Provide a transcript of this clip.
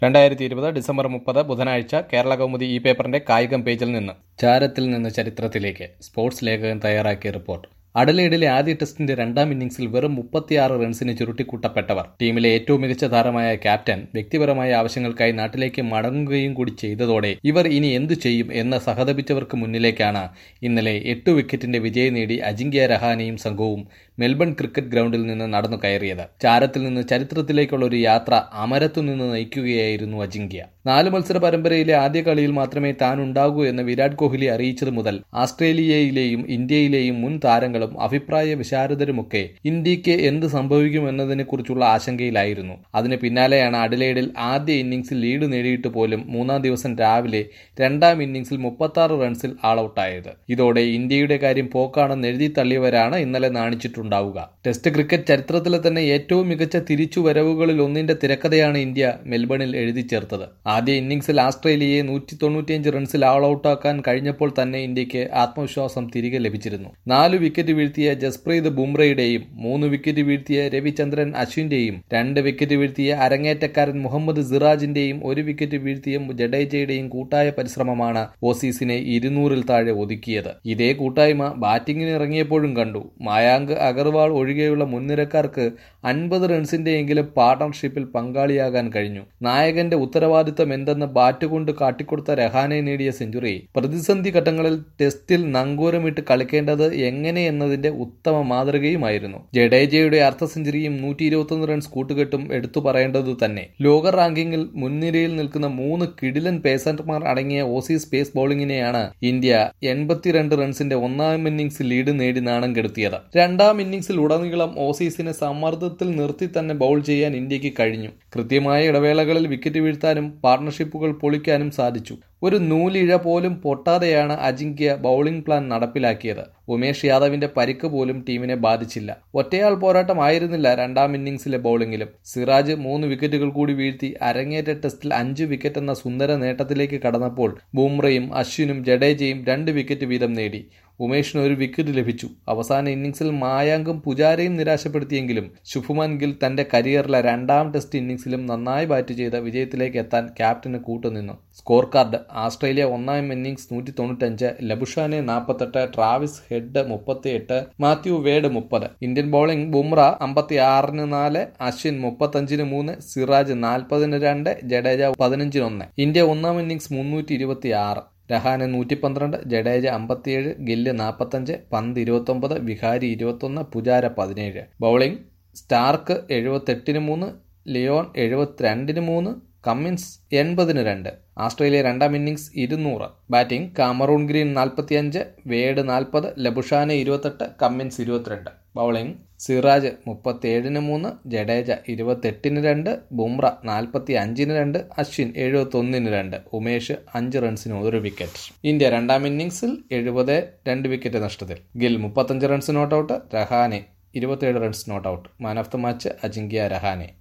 രണ്ടായിരത്തി ഇരുപത് ഡിസംബർ മുപ്പത് ബുധനാഴ്ച കേരള കൗമുദി ഈ പേപ്പറിന്റെ കായികം പേജിൽ നിന്ന് ചാരത്തിൽ നിന്ന് ചരിത്രത്തിലേക്ക് സ്പോർട്സ് ലേഖകൻ തയ്യാറാക്കിയ റിപ്പോർട്ട് അഡലേഡിലെ ആദ്യ ടെസ്റ്റിന്റെ രണ്ടാം ഇന്നിംഗ്സിൽ വെറും മുപ്പത്തിയാറ് റൺസിന് ചുരുട്ടിക്കൂട്ടപ്പെട്ടവർ ടീമിലെ ഏറ്റവും മികച്ച താരമായ ക്യാപ്റ്റൻ വ്യക്തിപരമായ ആവശ്യങ്ങൾക്കായി നാട്ടിലേക്ക് മടങ്ങുകയും കൂടി ചെയ്തതോടെ ഇവർ ഇനി എന്തു ചെയ്യും എന്ന് സഹതപിച്ചവർക്ക് മുന്നിലേക്കാണ് ഇന്നലെ എട്ട് വിക്കറ്റിന്റെ വിജയം നേടി അജിങ്ക്യ രഹാനെയും സംഘവും മെൽബൺ ക്രിക്കറ്റ് ഗ്രൗണ്ടിൽ നിന്ന് നടന്നു കയറിയത് ചാരത്തിൽ നിന്ന് ചരിത്രത്തിലേക്കുള്ള ഒരു യാത്ര അമരത്തു നിന്ന് നയിക്കുകയായിരുന്നു അജിങ്ക്യ നാല് മത്സര പരമ്പരയിലെ ആദ്യ കളിയിൽ മാത്രമേ താൻ ഉണ്ടാകൂ എന്ന് വിരാട് കോഹ്ലി അറിയിച്ചത് മുതൽ ആസ്ട്രേലിയയിലെയും ഇന്ത്യയിലെയും മുൻ താരങ്ങളും അഭിപ്രായ വിശാരദരുമൊക്കെ ഇന്ത്യക്ക് എന്ത് സംഭവിക്കുമെന്നതിനെക്കുറിച്ചുള്ള ആശങ്കയിലായിരുന്നു അതിന് പിന്നാലെയാണ് അഡിലേഡിൽ ആദ്യ ഇന്നിംഗ്സിൽ ലീഡ് നേടിയിട്ട് പോലും മൂന്നാം ദിവസം രാവിലെ രണ്ടാം ഇന്നിംഗ്സിൽ മുപ്പത്തി റൺസിൽ ആൾ ഔട്ടായത് ഇതോടെ ഇന്ത്യയുടെ കാര്യം പോക്കാണെന്ന് എഴുതി തള്ളിയവരാണ് ഇന്നലെ നാണിച്ചിട്ടുണ്ടാവുക ടെസ്റ്റ് ക്രിക്കറ്റ് ചരിത്രത്തിലെ തന്നെ ഏറ്റവും മികച്ച തിരിച്ചുവരവുകളിൽ ഒന്നിന്റെ തിരക്കഥയാണ് ഇന്ത്യ മെൽബണിൽ എഴുതി ചേർത്തത് ആദ്യ ഇന്നിംഗ്സിൽ ആസ്ട്രേലിയയെ നൂറ്റി തൊണ്ണൂറ്റിയഞ്ച് റൺസിൽ ആൾ ഔട്ടാക്കാൻ കഴിഞ്ഞപ്പോൾ തന്നെ ഇന്ത്യക്ക് ആത്മവിശ്വാസം തിരികെ ലഭിച്ചിരുന്നു നാല് വിക്കറ്റ് വീഴ്ത്തിയ ജസ്പ്രീത് ബുംറയുടെയും മൂന്ന് വിക്കറ്റ് വീഴ്ത്തിയ രവിചന്ദ്രൻ അശ്വിന്റെയും രണ്ട് വിക്കറ്റ് വീഴ്ത്തിയ അരങ്ങേറ്റക്കാരൻ മുഹമ്മദ് സിറാജിന്റെയും ഒരു വിക്കറ്റ് വീഴ്ത്തിയ ജഡേജയുടെയും കൂട്ടായ പരിശ്രമമാണ് ഓസീസിനെ ഇരുന്നൂറിൽ താഴെ ഒതുക്കിയത് ഇതേ കൂട്ടായ്മ ബാറ്റിംഗിന് ഇറങ്ങിയപ്പോഴും കണ്ടു മായാങ്ക് അഗർവാൾ ഒഴികെയുള്ള മുൻനിരക്കാർക്ക് അൻപത് റൺസിന്റെയെങ്കിലും പാർട്ണർഷിപ്പിൽ പങ്കാളിയാകാൻ കഴിഞ്ഞു നായകന്റെ ഉത്തരവാദിത്തം എന്തെന്ന് ബാറ്റ് കൊണ്ട് കാട്ടിക്കൊടുത്ത രഹാനെ നേടിയ സെഞ്ചുറി പ്രതിസന്ധി ഘട്ടങ്ങളിൽ ടെസ്റ്റിൽ നങ്കൂരമിട്ട് കളിക്കേണ്ടത് എങ്ങനെ എന്നതിന്റെ ഉത്തമ മാതൃകയുമായിരുന്നു ജഡേജയുടെ അർദ്ധ സെഞ്ചുറിയും നൂറ്റി ഇരുപത്തൊന്ന് റൺസ് കൂട്ടുകെട്ടും എടുത്തു പറയേണ്ടത് തന്നെ ലോക റാങ്കിങ്ങിൽ മുൻനിരയിൽ നിൽക്കുന്ന മൂന്ന് കിടിലൻ പേസർമാർ അടങ്ങിയ ഓസീസ് പേസ് ബൌളിംഗിനെയാണ് ഇന്ത്യ എൺപത്തിരണ്ട് റൺസിന്റെ ഒന്നാം ഇന്നിംഗ്സ് ലീഡ് നേടി നാണം കെടുത്തിയത് രണ്ടാം ഇന്നിംഗ്സിൽ ഉടനീളം ഓസീസിനെ സമ്മർദ്ദത്തിൽ നിർത്തി തന്നെ ബൗൾ ചെയ്യാൻ ഇന്ത്യക്ക് കഴിഞ്ഞു കൃത്യമായ ഇടവേളകളിൽ വിക്കറ്റ് വീഴ്ത്താനും പാർട്ണർഷിപ്പുകൾ പൊളിക്കാനും സാധിച്ചു ഒരു നൂലിഴ പോലും പൊട്ടാതെയാണ് അജിങ്ക്യ ബൌളിംഗ് പ്ലാൻ നടപ്പിലാക്കിയത് ഉമേഷ് യാദവിന്റെ പരിക്ക് പോലും ടീമിനെ ബാധിച്ചില്ല ഒറ്റയാൾ പോരാട്ടമായിരുന്നില്ല രണ്ടാം ഇന്നിംഗ്സിലെ ബൌളിംഗിലും സിറാജ് മൂന്ന് വിക്കറ്റുകൾ കൂടി വീഴ്ത്തി അരങ്ങേറ്റ ടെസ്റ്റിൽ അഞ്ച് വിക്കറ്റ് എന്ന സുന്ദര നേട്ടത്തിലേക്ക് കടന്നപ്പോൾ ബുംറയും അശ്വിനും ജഡേജയും രണ്ട് വിക്കറ്റ് വീതം നേടി ഉമേഷിന് ഒരു വിക്കറ്റ് ലഭിച്ചു അവസാന ഇന്നിംഗ്സിൽ മായാങ്കും പുജാരയും നിരാശപ്പെടുത്തിയെങ്കിലും ശുഭ്മാൻ ഗിൽ തന്റെ കരിയറിലെ രണ്ടാം ടെസ്റ്റ് ഇന്നിംഗ്സിലും നന്നായി ബാറ്റ് ചെയ്ത് വിജയത്തിലേക്ക് എത്താൻ ക്യാപ്റ്റന് കൂട്ടുനിന്നു സ്കോർ കാർഡ് ആസ്ട്രേലിയ ഒന്നാം ഇന്നിംഗ്സ് നൂറ്റി തൊണ്ണൂറ്റഞ്ച് ലബുഷാനെ നാൽപ്പത്തെട്ട് ട്രാവിസ് ഹെഡ് മുപ്പത്തിയെട്ട് മാത്യു വേഡ് മുപ്പത് ഇന്ത്യൻ ബൌളിംഗ് ബുംറ അമ്പത്തി ആറിന് നാല് അശ്വിൻ മുപ്പത്തഞ്ചിന് മൂന്ന് സിറാജ് നാൽപ്പതിന് രണ്ട് ജഡേജ പതിനഞ്ചിന് ഒന്ന് ഇന്ത്യ ഒന്നാം ഇന്നിംഗ്സ് മുന്നൂറ്റി ഇരുപത്തി ആറ് രഹാന് നൂറ്റി പന്ത്രണ്ട് ജഡേജ അമ്പത്തിയേഴ് ഗില്ല് നാൽപ്പത്തഞ്ച് പന്ത് ഇരുപത്തൊമ്പത് വിഹാരി ഇരുപത്തൊന്ന് പുജാര പതിനേഴ് ബൗളിംഗ് സ്റ്റാർക്ക് എഴുപത്തെട്ടിന് മൂന്ന് ലിയോൺ എഴുപത്തിരണ്ടിന് മൂന്ന് കമ്മിൻസ് എൺപതിന് രണ്ട് ആസ്ട്രേലിയ രണ്ടാം ഇന്നിംഗ്സ് ഇരുന്നൂറ് ബാറ്റിംഗ് കാമറൂൺ ഗ്രീൻ നാൽപ്പത്തിയഞ്ച് വേഡ് നാൽപ്പത് ലബുഷാനെ ഇരുപത്തെട്ട് കമ്മിൻസ് ഇരുപത്തിരണ്ട് ബൗളിംഗ് സിറാജ് മുപ്പത്തിയേഴിന് മൂന്ന് ജഡേജ ഇരുപത്തെട്ടിന് രണ്ട് ബുംറ നാൽപ്പത്തി അഞ്ചിന് രണ്ട് അശ്വിൻ എഴുപത്തൊന്നിന് രണ്ട് ഉമേഷ് അഞ്ച് റൺസിന് ഒരു വിക്കറ്റ് ഇന്ത്യ രണ്ടാം ഇന്നിംഗ്സിൽ എഴുപത് രണ്ട് വിക്കറ്റ് നഷ്ടത്തിൽ ഗിൽ മുപ്പത്തഞ്ച് റൺസ് നോട്ട് ഔട്ട് രഹാനെ ഇരുപത്തിയേഴ് runs not out man of the match Ajinkya Rahane